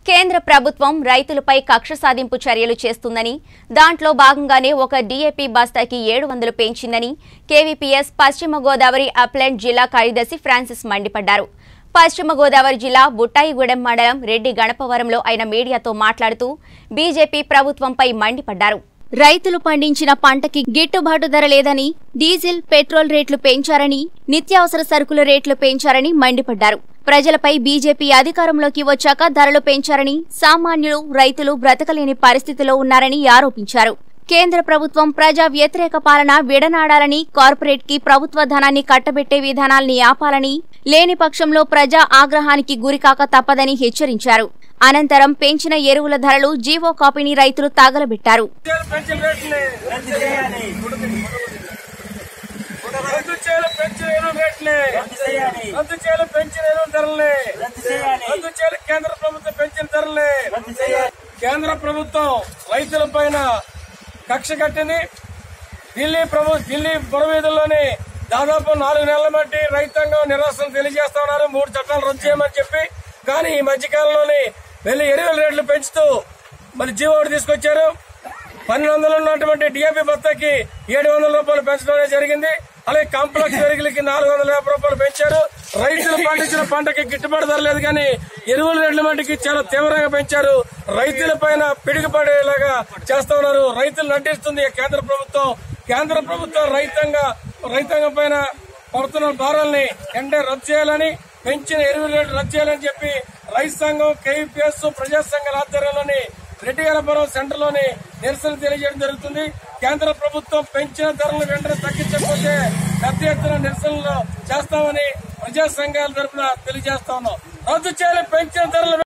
కేంద్ర ప్రభుత్వం రైతులపై కక్ష సాధింపు చర్యలు చేస్తుందని దాంట్లో భాగంగానే ఒక డీఏపీ బస్తాకి ఏడు వందలు పెంచిందని కేవీపీఎస్ పశ్చిమ గోదావరి అప్లెంట్ జిల్లా కార్యదర్శి ఫ్రాన్సిస్ మండిపడ్డారు పశ్చిమ గోదావరి జిల్లా బుట్టాయిగూడెం మండలం రెడ్డి గణపవరంలో ఆయన మీడియాతో మాట్లాడుతూ బీజేపీ ప్రభుత్వంపై మండిపడ్డారు రైతులు పండించిన పంటకి గిట్టుబాటు ధర లేదని డీజిల్ పెట్రోల్ రేట్లు పెంచారని నిత్యావసర సరుకుల రేట్లు పెంచారని మండిపడ్డారు ప్రజలపై బీజేపీ అధికారంలోకి వచ్చాక ధరలు పెంచారని సామాన్యులు రైతులు బ్రతకలేని పరిస్థితిలో ఉన్నారని ఆరోపించారు కేంద్ర ప్రభుత్వం ప్రజా వ్యతిరేక పాలన విడనాడాలని కార్పొరేట్ కి ప్రభుత్వ ధనాన్ని కట్టబెట్టే విధానాల్ని ఆపాలని లేని పక్షంలో ప్రజా ఆగ్రహానికి గురికాక తప్పదని హెచ్చరించారు అనంతరం పెంచిన ఎరువుల ధరలు జీవో కాపీని రైతులు తగలబెట్టారు పెంచిన రేట్లని రద్దు చేయాలి రద్దు చేయాలి పెంచిన ఎరువు రేట్లని రద్దు చేయాలి రద్దు చేయాలి పెంచిన ఎరువు ధరల్ని రద్దు చేయాలి రద్దు చేయాలి కేంద్ర ప్రభుత్వం పెంచిన ధరల్ని రద్దు చేయాలి కేంద్ర ప్రభుత్వం రైతుల పైన కక్ష కట్టింది ఢిల్లీ ప్రభు ఢిల్లీ బురవీధుల్లోని దాదాపు నాలుగు నెలల బట్టి రైతాంగం నిరసన తెలియజేస్తా ఉన్నారు మూడు చట్టాలు రద్దు చేయమని చెప్పి కానీ ఈ మధ్యకాలంలోని వెళ్లి ఎరువుల రేట్లు పెంచుతూ మరి జీవో ఒకటి తీసుకొచ్చారు పన్నెండు వందలు ఉన్నటువంటి డిఏపి బత్తకి ఏడు వందల రూపాయలు పెంచడం అనేది జరిగింది అలాగే కాంప్లెక్స్ ఎరువులకి నాలుగు వందల యాభై రూపాయలు పెంచారు రైతులు పండించిన పంటకి గిట్టుబాటు ధర లేదు కానీ ఎరువుల రేట్ల మట్టికి చాలా తీవ్రంగా పెంచారు రైతుల పైన పిడుగుపడేలాగా చేస్తా ఉన్నారు రైతులు నటిస్తుంది ఈ కేంద్ర ప్రభుత్వం కేంద్ర ప్రభుత్వం రైతాంగ రైతాంగం పైన పడుతున్న భారాల్ని వెంటనే రద్దు చేయాలని పెంచిన ఎరువుల రేట్లు రద్దు చేయాలని చెప్పి రైతు సంఘం కేవీపీఎస్ ప్రజా సంఘాల ఆధ్వర్యంలోని రెడ్డిగలపురం సెంటర్ లోని నిరసన తెలియజేయడం జరుగుతుంది కేంద్ర ప్రభుత్వం పెంచిన ధరలను వెంటనే తగ్గించకపోతే పెద్ద ఎత్తున నిరసనలు చేస్తామని ప్రజా సంఘాల తరఫున తెలియజేస్తా ఉన్నాం రద్దు చేయాలి పెంచిన ధరలు